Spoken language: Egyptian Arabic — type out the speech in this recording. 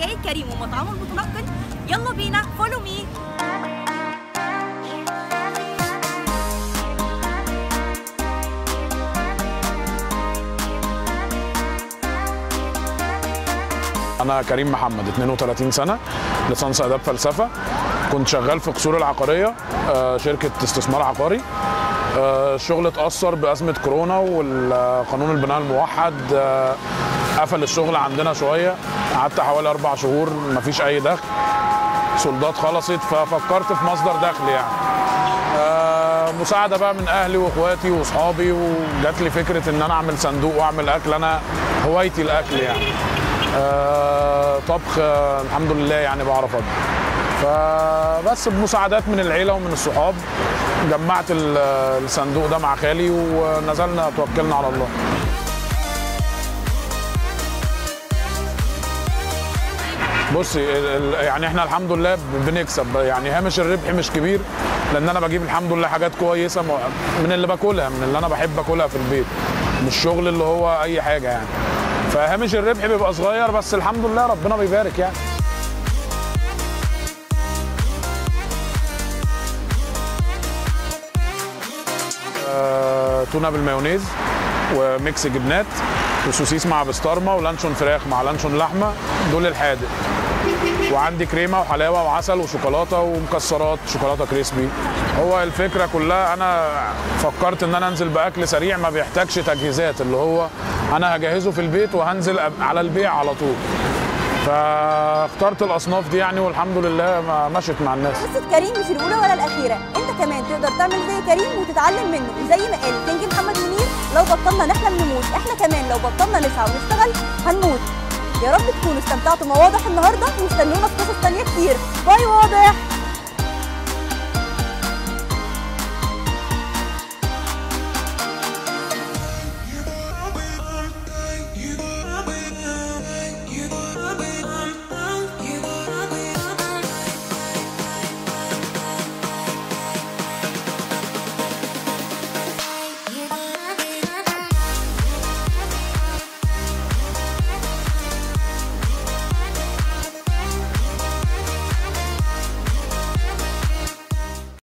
حكايه كريم ومطعمه المتنقل يلا بينا فولو مي أنا كريم محمد 32 سنة ليسانس آداب فلسفة كنت شغال في قصور العقارية آه، شركة استثمار عقاري آه، الشغل اتأثر بأزمة كورونا والقانون البناء الموحد آه، قفل الشغل عندنا شوية قعدت حوالي أربع شهور مفيش أي دخل سولدات خلصت ففكرت في مصدر دخل يعني آه، مساعده بقى من اهلي واخواتي واصحابي وجات لي فكره ان انا اعمل صندوق واعمل اكل انا هوايتي الاكل يعني آه، طبخ آه، الحمد لله يعني بعرف اطبخ فبس بمساعدات من العيله ومن الصحاب جمعت ال- الصندوق ده مع خالي ونزلنا توكلنا على الله بصي ال- ال- يعني احنا الحمد لله ب- بنكسب يعني هامش الربح مش كبير لان انا بجيب الحمد لله حاجات كويسه م- من اللي باكلها من اللي انا بحب اكلها في البيت مش شغل اللي هو اي حاجه يعني فهامش الربح بيبقى صغير بس الحمد لله ربنا بيبارك يعني آه، تونه بالمايونيز وميكس جبنات وسوسيس مع بسطرمه ولانشون فراخ مع لانشون لحمه دول الحادق وعندي كريمه وحلاوه وعسل وشوكولاته ومكسرات شوكولاته كريسبي هو الفكره كلها انا فكرت ان انا انزل باكل سريع ما بيحتاجش تجهيزات اللي هو انا هجهزه في البيت وهنزل أب- على البيع على طول فاخترت الاصناف دي يعني والحمد لله ما مشت مع الناس قصه كريم مش الاولى ولا الاخيره انت كمان تقدر تعمل زي كريم وتتعلم منه وزي ما قال كينج محمد منير لو بطلنا نحلم نموت احنا كمان لو بطلنا نسعى ونشتغل هنموت يا رب تكونوا استمتعتوا بمواضح النهارده واستنونا في قصص تانية كتير باي واضح